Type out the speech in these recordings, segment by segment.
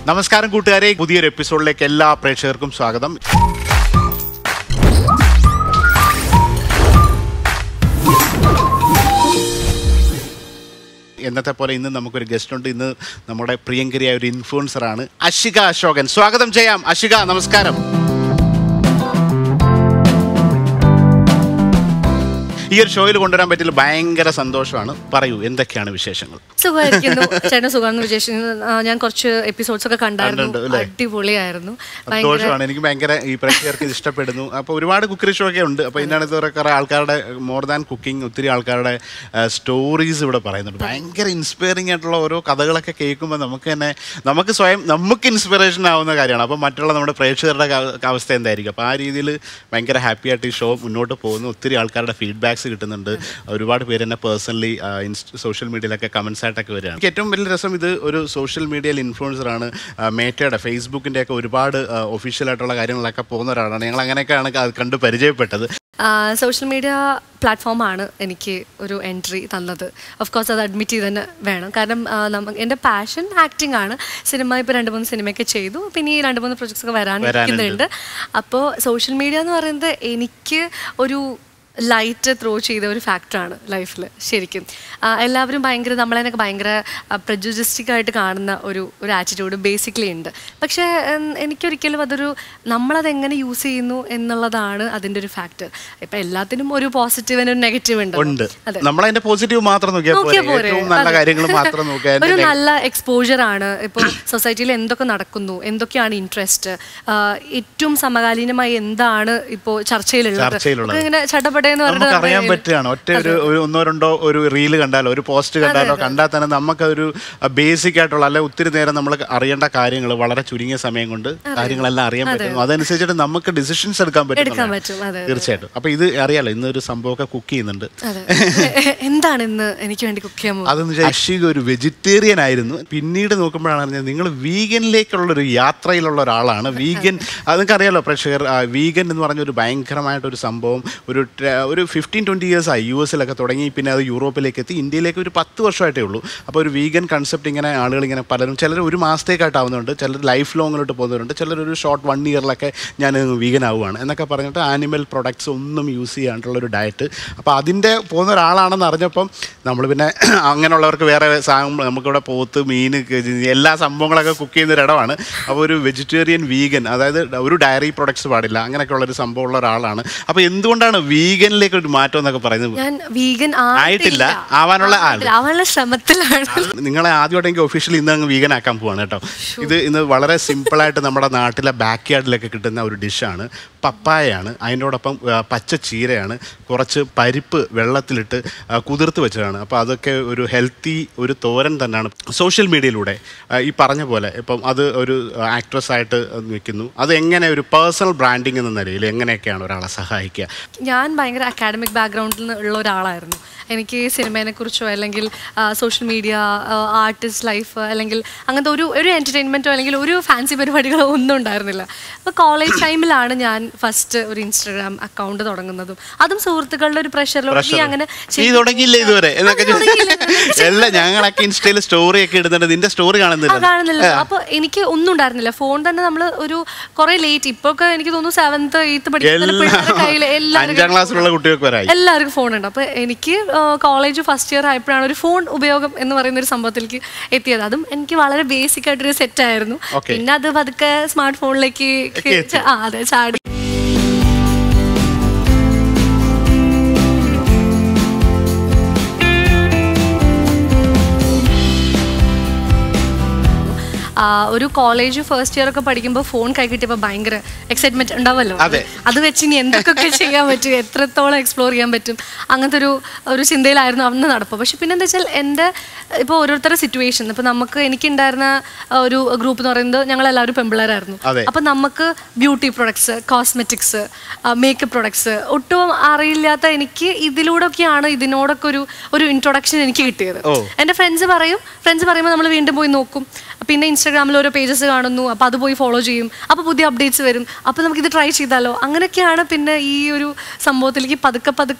നമസ്കാരം കൂട്ടുകാരെ പുതിയൊരു എപ്പിസോഡിലേക്ക് എല്ലാ പ്രേക്ഷകർക്കും സ്വാഗതം എന്നത്തെ പോലെ ഇന്ന് നമുക്കൊരു ഗസ്റ്റ് ഉണ്ട് ഇന്ന് നമ്മുടെ പ്രിയങ്കരിയായ ഒരു ഇൻഫ്ലുവൻസറാണ് അഷിക അശോകൻ സ്വാഗതം ചെയ്യാം അഷിക നമസ്കാരം ഈ ഒരു ഷോയിൽ കൊണ്ടുവരാൻ പറ്റിയ ഭയങ്കര സന്തോഷമാണ് പറയൂ എന്തൊക്കെയാണ് വിശേഷങ്ങൾ സുഖമായിരിക്കുന്നു ചേട്ടൻ സുഖമെന്ന് വിചാരിക്കുന്നു ആ, ഞാൻ കുറച്ച് എപ്പിസോഡ്സ് ഒക്കെ കണ്ടായിരുന്നു കണ്ടിട്ടുണ്ട്, അല്ലേ? അടിപൊളിയായിരുന്നു ഭയങ്കര സന്തോഷമാണ് എനിക്ക് ഭയങ്കര ഈ പ്രേക്ഷകർക്ക് ഇത് ഇഷ്ടപ്പെടുന്നു അപ്പോൾ ഒരുപാട് കുക്കറി ഷോ ഒക്കെ ഉണ്ട് അപ്പോൾ ഇതിനകത്ത് കുറേ ആൾക്കാരുടെ മോർ ദാൻ കുക്കിംഗ് ഒത്തിരി ആൾക്കാരുടെ സ്റ്റോറീസ് ഇവിടെ പറയുന്നുണ്ട് ഭയങ്കര ഇൻസ്പയറിംഗ് ആയിട്ടുള്ള ഓരോ കഥകളൊക്കെ കേൾക്കുമ്പോൾ നമുക്ക് തന്നെ നമുക്ക് സ്വയം നമുക്ക് ഇൻസ്പിറേഷൻ ആവുന്ന കാര്യമാണ് അപ്പോൾ മറ്റുള്ള നമ്മുടെ പ്രേക്ഷകരുടെ ക- അവസ്ഥ എന്തായിരിക്കും അപ്പോൾ ആ രീതിയിൽ ഭയങ്കര ഹാപ്പി ആയിട്ട് ഈ ഷോ മുന്നോട്ട് പോകുന്നു ഒത്തിരി ആൾക്കാരുടെ ഫീഡ്ബാക്സ് കിട്ടുന്നുണ്ട് ഒരുപാട് പേര് എന്നെ പേഴ്സണലി സോഷ്യൽ മീഡിയയിലൊക്കെ കമൻസ് ആയിട്ടൊക്കെ വരികയാണ് എനിക്ക് ഏറ്റവും വലിയ രസം ഇത് ഒരു സോഷ്യൽ മീഡിയയിൽ ഇൻഫ്ലുവൻസർ ആണ് ആ, മേറ്റയുടെ ഫേസ്ബുക്കിൻ്റെ ഒക്കെ ഒരുപാട് ഒഫീഷ്യൽ ആയിട്ടുള്ള കാര്യങ്ങളൊക്കെ പോകുന്ന ഒരാളാണ് ഞങ്ങൾ അങ്ങനെയൊക്കെയാണ് അത് കണ്ട് പരിചയപ്പെട്ടത് സോഷ്യൽ മീഡിയ പ്ലാറ്റ്ഫോമാണ് എനിക്ക് ഒരു എൻട്രി തന്നത് ഓഫ് കോഴ്സ് അത് അഡ്മിറ്റ് ചെയ്ത് തന്നെ വേണം കാരണം ആ, നമ്മ എൻ്റെ പാഷൻ ആക്ടിംഗ് ആണ് സിനിമ ഇപ്പോൾ രണ്ട് മൂന്ന് സിനിമയൊക്കെ ചെയ്തു പിന്നെ ഈ രണ്ട് മൂന്ന് പ്രൊജക്ട്സ് ഒക്കെ വരാനിരിക്കുന്നുണ്ട് അപ്പോൾ സോഷ്യൽ മീഡിയ എന്ന് പറയുന്നത് എനിക്ക് ഒരു ലൈറ്റ് ത്രോ ചെയ്ത ഒരു ഫാക്ടറാണ് ലൈഫിൽ ശരിക്കും ആ, എല്ലാവരും ഭയങ്കര നമ്മളതിനൊക്കെ ഭയങ്കര പ്രജുജിസ്റ്റിക് ആയിട്ട് കാണുന്ന ഒരു ഒരു ആറ്റിറ്റ്യൂഡ് ബേസിക്കലി ഉണ്ട് പക്ഷേ ഉം, എനിക്കൊരിക്കലും അതൊരു നമ്മളത് എങ്ങനെ യൂസ് ചെയ്യുന്നു എന്നുള്ളതാണ് അതിൻ്റെ ഒരു ഫാക്ടർ ഇപ്പം എല്ലാത്തിനും ഒരു പോസിറ്റീവ് ഒരു നെഗറ്റീവ് ഉണ്ട് ഉണ്ട് അതെ നമ്മളതിന്റെ പോസിറ്റീവ് മാത്രം നോക്കിയാൽ നോക്കിയാ പോരെ പോരെ. ഏറ്റവും നല്ല അതെ. കാര്യങ്ങൾ മാത്രം നോക്കിയാൽ ഒരു അതിന്റെ നല്ല എക്സ്പോജർ ആണ് ഇപ്പോൾ സൊസൈറ്റിയിൽ എന്തൊക്കെ നടക്കുന്നു എന്തൊക്കെയാണ് ഇൻട്രസ്റ്റ് ഏറ്റവും സമകാലീനമായി എന്താണ് ഇപ്പോൾ ചർച്ചയിലുള്ളത് ചർച്ചയിലുള്ളത്. ഒക്കെ ഇങ്ങനെ ചട്ടപ്പടയെന്ന് നമുക്ക് പറഞ്ഞിട്ട് അറിയാൻ നമ്മുടെ പറ്റുകയാണ് ഒറ്റ ഒരു ഒരു ഒന്നോ രണ്ടോ ഒരു റീല് കണ്ടാലോ ഒരു പോസ്റ്റ് കണ്ടാലോ കണ്ടാൽ തന്നെ നമുക്കൊരു ബേസിക് ആയിട്ടുള്ള അല്ലെ ഒത്തിരി നേരം നമ്മൾ അറിയേണ്ട കാര്യങ്ങൾ വളരെ ചുരുങ്ങിയ സമയം കൊണ്ട് കാര്യങ്ങളെല്ലാം അറിയാൻ പറ്റുന്നു അതനുസരിച്ചിട്ട് നമുക്ക് ഡിസിഷൻസ് എടുക്കാൻ പറ്റും എടുക്കാൻ പറ്റും അതെ തീർച്ചയായിട്ടും അപ്പൊ ഇത് അറിയാലോ ഇന്നൊരു സംഭവമൊക്കെ കുക്ക് ചെയ്യുന്നുണ്ട് അതെ എന്താണ് ഇന്ന് എനിക്ക് വേണ്ടി കുക്ക് ചെയ്യാൻ പോകുന്നത് അതെന്ന് വെച്ചാൽ അഷിക ഒരു വെജിറ്റേറിയൻ ആയിരുന്നു പിന്നീട് നോക്കുമ്പോഴാണ് അറിഞ്ഞത് നിങ്ങൾ വീഗനിലേക്കുള്ള ഒരു യാത്രയിലുള്ള ഒരാളാണ് വീഗൻ അത് നിങ്ങൾക്ക് അറിയാലോ പ്രേക്ഷകർ വീഗൻ എന്ന് പറഞ്ഞ ഒരു ഭയങ്കരമായിട്ടൊരു സംഭവം ഒരു ട്ര- ഒരു ഫിഫ്റ്റീൻ ട്വൻറ്റി ഇയേഴ്സ് ആയി യു എസിലൊക്കെ തുടങ്ങി പിന്നെ അത് യൂറോപ്പിലേക്ക് എത്തി ഇന്ത്യയിലേക്ക് ഒരു പത്ത് വർഷമായിട്ടേ ഉള്ളൂ അപ്പോൾ ഒരു വീഗൻ കൺസെപ്റ്റ് ഇങ്ങനെ ആളുകൾ ഇങ്ങനെ പലരും ചിലർ ഒരു മാസത്തേക്കായിട്ടാവുന്നുണ്ട് ചിലർ ലൈഫ് ലോങ്ങിലോട്ട് പോകുന്നവരുണ്ട് ചിലർ ഒരു ഷോർട്ട് വൺ ഇയറിലൊക്കെ ഞാൻ വീഗൻ ആവുകയാണ് എന്നൊക്കെ പറഞ്ഞിട്ട് ആനിമൽ പ്രൊഡക്ട്സ് ഒന്നും യൂസ് ചെയ്യാണ്ടുള്ള ഒരു ഡയറ്റ് അപ്പോൾ അതിൻ്റെ പോകുന്ന ഒരാളാണെന്ന് അറിഞ്ഞപ്പം നമ്മൾ പിന്നെ അങ്ങനെയുള്ളവർക്ക് വേറെ സാധനം നമുക്കിവിടെ പോത്ത് മീൻ എല്ലാ സംഭവങ്ങളൊക്കെ കുക്ക് ചെയ്യുന്ന ഒരു ഇടമാണ് അപ്പോൾ ഒരു വെജിറ്റേറിയൻ വീഗൻ അതായത് ഒരു ഡയറി പ്രൊഡക്ട്സ് പാടില്ല അങ്ങനെയൊക്കെയുള്ള ഒരു സംഭവം ഉള്ള ഒരാളാണ് അപ്പോൾ എന്തുകൊണ്ടാണ് വീഗനിലേക്ക് ഒരു മാറ്റം എന്നൊക്കെ പറയുന്നത് ഞാൻ വീഗൻ ആയിട്ടില്ല. ആവാനുള്ള ആൾ. ആവാനുള്ള ശ്രമത്തിലാണ് നിങ്ങളെ ആദ്യമായിട്ടെങ്കിൽ ഒഫീഷ്യലി ഇന്ന് അങ്ങ് വീഗൻ ആക്കാൻ പോവാണ് കേട്ടോ ഇത് ഇന്ന് വളരെ സിമ്പിളായിട്ട് നമ്മുടെ നാട്ടിലെ ബാക്ക് യാർഡിലൊക്കെ കിട്ടുന്ന ഒരു ഡിഷാണ് പപ്പായയാണ് അതിനോടൊപ്പം ആ, പച്ച ചീരയാണ് കുറച്ച് പരിപ്പ് വെള്ളത്തിലിട്ട് ആ, കുതിർത്ത് വെച്ചതാണ് അപ്പോൾ അതൊക്കെ ഒരു ഹെൽത്തി ഒരു തോരൻ തന്നെയാണ് സോഷ്യൽ മീഡിയയിലൂടെ ആ, ഈ പറഞ്ഞ പോലെ ഇപ്പം അത് ഒരു ആക്ട്രസ് ആയിട്ട് നിൽക്കുന്നു അത് എങ്ങനെ ഒരു പേഴ്സണൽ ബ്രാൻഡിങ് എന്ന നിലയിൽ എങ്ങനെയൊക്കെയാണ് ഒരാളെ സഹായിക്കുക ഞാൻ ഭയങ്കര അക്കാഡമിക് ബാക്ക്ഗ്രൗണ്ടിൽ നിന്ന് ഉള്ള ഒരാളായിരുന്നു എനിക്ക് സിനിമയെ കുറിച്ചോ അല്ലെങ്കിൽ സോഷ്യൽ മീഡിയ ആർട്ടിസ്റ്റ് ലൈഫ് അല്ലെങ്കിൽ അങ്ങനത്തെ ഒരു ഒരു എൻ്റർടൈൻമെൻറ്റോ അല്ലെങ്കിൽ ഒരു ഫാൻസി പരിപാടികളോ ഒന്നും ഉണ്ടായിരുന്നില്ല അപ്പോൾ കോളേജ് ടൈമിലാണ് ഞാൻ ഫസ്റ്റ് ഒരു ഇൻസ്റ്റാഗ്രാം അക്കൗണ്ട് തുടങ്ങുന്നതും അതും സുഹൃത്തുക്കളുടെ ഒരു പ്രഷറിലൂടെ നീ അങ്ങനെ നീ ചെയ്യ്- തുടങ്ങിയില്ല ഇതുവരെ എന്നൊക്കെ അത് തുടങ്ങിയില്ല. എല്ലാം ഞങ്ങളൊക്കെ ഇൻസ്റ്റയിൽ സ്റ്റോറി ഒക്കെ ഇടുന്നുണ്ട് നിന്റെ സ്റ്റോറി ആ കാണുന്നില്ല കാണുന്നില്ല അപ്പൊ എനിക്ക് ഒന്നും ഉണ്ടായിരുന്നില്ല ഫോൺ തന്നെ നമ്മൾ ഒരു കുറെ ലേറ്റ് ഇപ്പൊ ഒക്കെ എനിക്ക് തോന്നുന്നു സെവൻത്ത് എയ്ത്ത് പഠിക്കുന്ന കയ്യിൽ അഞ്ചാം എല്ലാവരും ക്ലാസ്സിലുള്ള കുട്ടികൾക്ക് വരായി എല്ലാവർക്കും ഫോൺ ഉണ്ട് അപ്പോൾ എനിക്ക് കോളേജ് ഫസ്റ്റ് ഇയർ ആയപ്പോഴാണ് ഒരു ഫോൺ ഉപയോഗം എന്ന് പറയുന്ന ഒരു സംഭവത്തിലേക്ക് എത്തിയത് അതും എനിക്ക് വളരെ ബേസിക് ആയിട്ടൊരു സെറ്റ് ആയിരുന്നു Okay. പിന്നെ അത് പതുക്കെ സ്മാർട്ട് ഫോണിലേക്ക് ഒക്കെ എത്തി. ആ അതെ ചാടി ആ, ഒരു കോളേജ് ഫസ്റ്റ് ഇയർ ഒക്കെ പഠിക്കുമ്പോൾ ഫോൺ കൈ കിട്ടിയപ്പോൾ ഭയങ്കര എക്സൈറ്റ്മെന്റ് ഉണ്ടാവുമല്ലോ അതെ. അത് വെച്ച് ഇനി എന്തൊക്കെ ചെയ്യാൻ പറ്റും എത്രത്തോളം എക്സ്പ്ലോർ ചെയ്യാൻ പറ്റും അങ്ങനത്തെ ഒരു ഒരു ചിന്തയിലായിരുന്നു അന്ന് നടപ്പ് പക്ഷെ പിന്നെ എന്താ വെച്ചാൽ എൻ്റെ ഇപ്പോൾ ഓരോരുത്തരുടെ സിറ്റുവേഷൻ ഇപ്പോൾ നമുക്ക് എനിക്കുണ്ടായിരുന്ന ആ, ഒരു ഗ്രൂപ്പ് എന്ന് പറയുന്നത് ഞങ്ങൾ എല്ലാവരും പെമ്പിള്ളേരായിരുന്നു അതെ. അപ്പം നമുക്ക് beauty products cosmetics makeup products ഒട്ടും അറിയില്ലാത്ത എനിക്ക് ഇതിലൂടെയൊക്കെയാണ് ഇതിനോടൊക്കെ ഒരു ഒരു ഇൻട്രൊഡക്ഷൻ എനിക്ക് കിട്ടിയത് ഓ. എൻ്റെ ഫ്രണ്ട്സ് പറയും ഫ്രണ്ട്സ് പറയുമ്പോൾ നമ്മൾ വീണ്ടും പോയി നോക്കും പിന്നെ ഇൻസ്റ്റാഗ്രാമിൽ ഓരോ പേജസ് കാണുന്നു അപ്പോൾ അത് പോയി ഫോളോ ചെയ്യും അപ്പോൾ പുതിയ അപ്ഡേറ്റ്സ് വരും അപ്പോൾ നമുക്ക് ഇത് ട്രൈ ചെയ്താലോ അങ്ങനെയൊക്കെയാണ് പിന്നെ ഈ ഒരു സംഭവത്തിലേക്ക് പതുക്കെ പതുക്കെ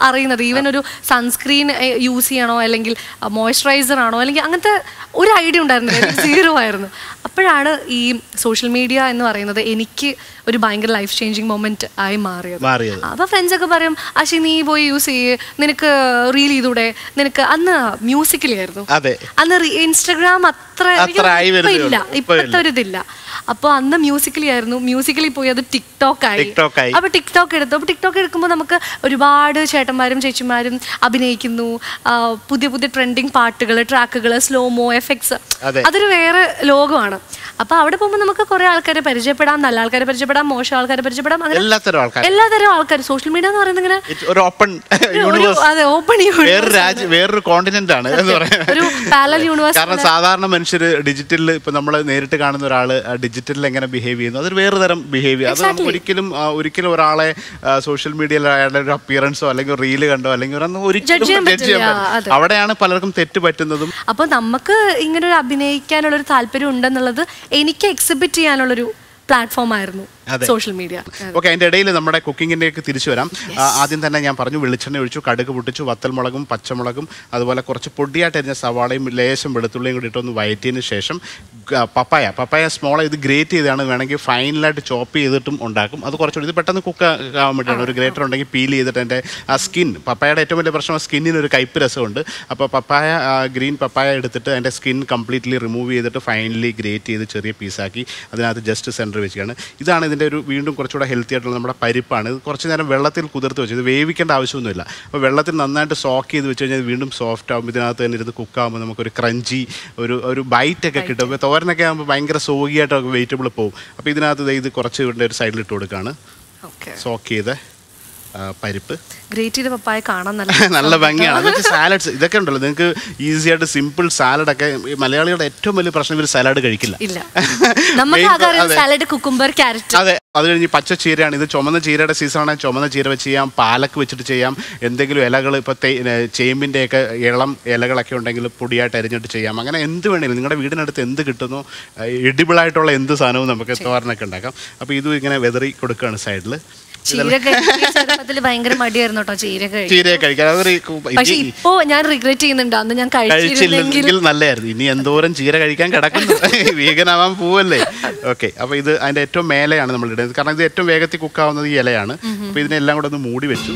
അറിയുന്നത് ഈവൻ ഒരു സൺസ്ക്രീൻ യൂസ് ചെയ്യണോ അല്ലെങ്കിൽ മോയ്സ്ചറൈസർ ആണോ അല്ലെങ്കിൽ അങ്ങനത്തെ ഒരു ഐഡിയ ഉണ്ടായിരുന്നില്ല സീറോ ആയിരുന്നു അപ്പോഴാണ് ഈ സോഷ്യൽ മീഡിയ എന്ന് പറയുന്നത് എനിക്ക് ഒരു ഭയങ്കര ലൈഫ് ചേഞ്ചിങ് മൊമെന്റ് ആയി മാറിയത് മാറിയത് അപ്പൊ ഫ്രണ്ട്സ് ഒക്കെ പറയും അശി നീ പോയി യൂസ് ചെയ്യ് നിനക്ക് റീൽ ചെയ്തൂടെ നിനക്ക് അന്ന് മ്യൂസിക്കലി ആയിരുന്നു അതെ അന്ന് ഇൻസ്റ്റഗ്രാം അത്ര എനിക്ക് അത്ര ആയി ഇപ്പൊ വരുന്നേ ഇല്ല ഉള്ളൂ. ഇപ്പൊ ഇപ്പോഴത്തെ ഒരു ഇതില്ല അപ്പൊ അന്ന് മ്യൂസിക്കലി ആയിരുന്നു മ്യൂസിക്കലി പോയി അത് ടിക്ടോക്ക് ആയി TikTok ആയി. അപ്പൊ ടിക്ടോക്ക് എടുത്തു അപ്പൊ ടിക്ടോക്ക് എടുക്കുമ്പോൾ നമുക്ക് ഒരുപാട് ചേട്ടന്മാരും ചേച്ചിമാരും അഭിനയിക്കുന്നു ആ, പുതിയ പുതിയ ട്രെൻഡിങ് പാട്ടുകൾ ട്രാക്കുകൾ സ്ലോമോ എഫക്ട്സ് അതെ. അതൊരു വേറെ ലോകമാണ് അപ്പൊ അവിടെ പോകുമ്പോൾ നമുക്ക് കുറെ ആൾക്കാരെ പരിചയപ്പെടാം നല്ല ആൾക്കാരെ പരിചയപ്പെടാം മോശം ആൾക്കാരെ പരിചയപ്പെടാം അങ്ങനെ എല്ലാത്തരം ആൾക്കാർ എല്ലാതരം ആൾക്കാർ സോഷ്യൽ മീഡിയ എന്ന് പറയുന്നത് ഇങ്ങനെ ഒരു ഓപ്പൺ ഒരു- യൂണിവേഴ്സ് അതെ ഓപ്പൺ വേറൊരു രാജ്യം വേറൊരു കോണ്ടിനെന്റ് ആണ് എന്ന് പറയാം ഒരു പാരലൽ യൂണിവേഴ്സ് കാരണം സാധാരണ മനുഷ്യർ ഡിജിറ്റലിൽ ഇപ്പൊ നമ്മൾ നേരിട്ട് കാണുന്ന ഒരാള് ഡിജിറ്റലിൽ എങ്ങനെ ബിഹേവ് ചെയ്യുന്നു അതൊരു വേറെ തരം ബിഹേവിയർ അത് നമുക്ക് ഒരിക്കലും ആ, ഒരിക്കലും ഒരാളെ സോഷ്യൽ മീഡിയയിൽ അയാളുടെ ഒരു അപ്പിയറൻസോ അല്ലെങ്കിൽ റീല് കണ്ടോ അല്ലെങ്കിൽ ഒരു ഒന്നും ഒരിക്കലും Judge ചെയ്യാൻ judge ചെയ്യാൻ പറ്റില്ല, പറ്റില്ല. അതെ. അവിടെയാണ് പലർക്കും തെറ്റ് പറ്റുന്നതും അപ്പോൾ നമുക്ക് ഇങ്ങനെ ഒരു അഭിനയിക്കാനുള്ള ഒരു താല്പര്യം ഉണ്ടെന്നുള്ളത് എനിക്ക് എക്സിബിറ്റ് ചെയ്യാനുള്ളൊരു പ്ലാറ്റ്ഫോം ആയിരുന്നു അതെ. സോഷ്യൽ മീഡിയ ഓക്കെ അതിന്റെ ഇടയിൽ നമ്മുടെ കുക്കിങ്ങിലേക്ക് തിരിച്ചു വരാം ആ, ആദ്യം തന്നെ ഞാൻ പറഞ്ഞു വെളിച്ചെണ്ണ ഒഴിച്ചു കടുക് പൊട്ടിച്ചു വത്തൽമുളകും പച്ചമുളകും അതുപോലെ കുറച്ച് പൊടിയായിട്ട് അരിഞ്ഞ സവാളയും ലേശം വെളുത്തുള്ളിയും കൂടി ഇട്ടൊന്ന് വയറ്റിയതിന് ശേഷം ഗ- പപ്പായ പപ്പായ സ്മോൾ ഇത് ഗ്രേറ്റ് ചെയ്താണ് വേണമെങ്കിൽ ഫൈനലായിട്ട് ചോപ്പ് ചെയ്തിട്ടും ഉണ്ടാക്കും അത് കുറച്ചുകൂടി ഇത് പെട്ടെന്ന് കുക്ക് ആവാൻ വേണ്ടിയാണ് ഒരു ഗ്രേറ്റർ ഉണ്ടെങ്കിൽ പീൽ ചെയ്തിട്ട് എൻ്റെ ആ സ്കിൻ പപ്പായയുടെ ഏറ്റവും വലിയ പ്രശ്നം സ്കിന്നിന് ഒരു കയ്പ്പ് രസമുണ്ട് അപ്പോൾ പപ്പായ ഗ്രീൻ പപ്പായ എടുത്തിട്ട് അതിൻ്റെ സ്കിൻ കംപ്ലീറ്റ്ലി റിമൂവ് ചെയ്തിട്ട് ഫൈനലി ഗ്രേറ്റ് ചെയ്ത് ചെറിയ പീസാക്കി അതിനകത്ത് ജസ്റ്റ് സെൻറ്റർ വെക്കുകയാണ് ഇതാണ് ഇതിൻ്റെ ഒരു വീണ്ടും കുറച്ചുകൂടെ ഹെൽത്തി ആയിട്ടുള്ള നമ്മുടെ പരിപ്പാണ് ഇത് കുറച്ച് നേരം വെള്ളത്തിൽ കുതിർത്ത് വെച്ച് ഇത് വേവിക്കേണ്ട ആവശ്യമൊന്നുമില്ല അപ്പോൾ വെള്ളത്തിൽ നന്നായിട്ട് സോക്ക് ചെയ്ത് വെച്ച് കഴിഞ്ഞാൽ ഇത് വീണ്ടും സോഫ്റ്റ് ആകുമ്പോൾ ഇതിനകത്ത് തന്നെ ഇരുന്ന് കുക്കാകുമ്പോൾ നമുക്കൊരു ക്രഞ്ചി ഒരു ഒരു ബൈറ്റ് ഒക്കെ കിട്ടും അപ്പോൾ തോരനൊക്കെ ആകുമ്പോൾ ഭയങ്കര സോഗിയായിട്ടൊക്കെ വെജിറ്റബിൾ പോകും അപ്പോൾ ഇതിനകത്ത് ദേ ഇത് കുറച്ച് ഇവിടെ ഒരു സൈഡിൽ ഇട്ട് കൊടുക്കുകയാണ് ഓക്കെ സോക്ക് ചെയ്ത ആ, പരിപ്പ് ഗ്രേറ്റ് ചെയ്ത പപ്പായ കാണാൻ നല്ല നല്ല ഭംഗിയാണ് എന്നിട്ട് സാലഡ്സ് ഇതൊക്കെ ഉണ്ടല്ലോ നിങ്ങൾക്ക് ഈസി ആയിട്ട് സിമ്പിൾ സാലഡൊക്കെ ഈ മലയാളികളുടെ ഏറ്റവും വലിയ പ്രശ്നം ഇവർ സാലഡ് കഴിക്കില്ല ഇല്ല നമുക്ക് Main- ആകെ അതെ. സാലഡ് കുക്കുംബർ ക്യാരറ്റ് അതെ അത് കഴിഞ്ഞ് പച്ച ചീരയാണ് ഇത് ചുമന്ന ചീരയുടെ സീസണാണ് ചുമന്ന ചീര വെച്ച് ചെയ്യാം പാലക്ക് വെച്ചിട്ട് ചെയ്യാം എന്തെങ്കിലും ഇലകൾ ഇപ്പോൾ ചേമ്പിൻ്റെയൊക്കെ ഇളം ഇലകളൊക്കെ ഉണ്ടെങ്കിൽ പൊടിയായിട്ട് അരിഞ്ഞിട്ട് ചെയ്യാം അങ്ങനെ എന്ത് വേണേലും നിങ്ങളുടെ വീടിനടുത്ത് എന്ത് കിട്ടുന്നോ എഡിബിളായിട്ടുള്ള എന്ത് സാധനവും നമുക്ക് തോരനൊക്കെ ഉണ്ടാക്കാം അപ്പോൾ ഇതും ഇങ്ങനെ വെതറി കൊടുക്കുകയാണ് സൈഡിൽ ചീര ചെറുപ്പത്തിൽ ഭയങ്കര മടിയായിരുന്നു കേട്ടോ ചീര കഴിക്കാൻ ചീരയെ കഴിക്കാൻ അതൊരു കു- പക്ഷെ ഇനി ഇപ്പോ ഞാൻ റിഗ്രറ്റ് ചെയ്യുന്നുണ്ട് അന്ന് ഞാൻ കഴിച്ചിരുന്നെങ്കിൽ കഴിച്ചില്ലെങ്കിൽ നല്ലതായിരുന്നു ഇനി എന്തോരം ചീര കഴിക്കാൻ കിടക്കുന്നു വീഗനാവാൻ പോവല്ലേ ഓക്കെ അപ്പോൾ ഇത് അതിൻ്റെ ഏറ്റവും മേലെയാണ് നമ്മൾ ഇടുന്നത് കാരണം ഇത് ഏറ്റവും വേഗത്തിൽ കുക്കാവുന്നത് ഈ ഇലയാണ് അപ്പോൾ ഇതിനെല്ലാം കൂടെ ഒന്ന് മൂടി വെച്ചു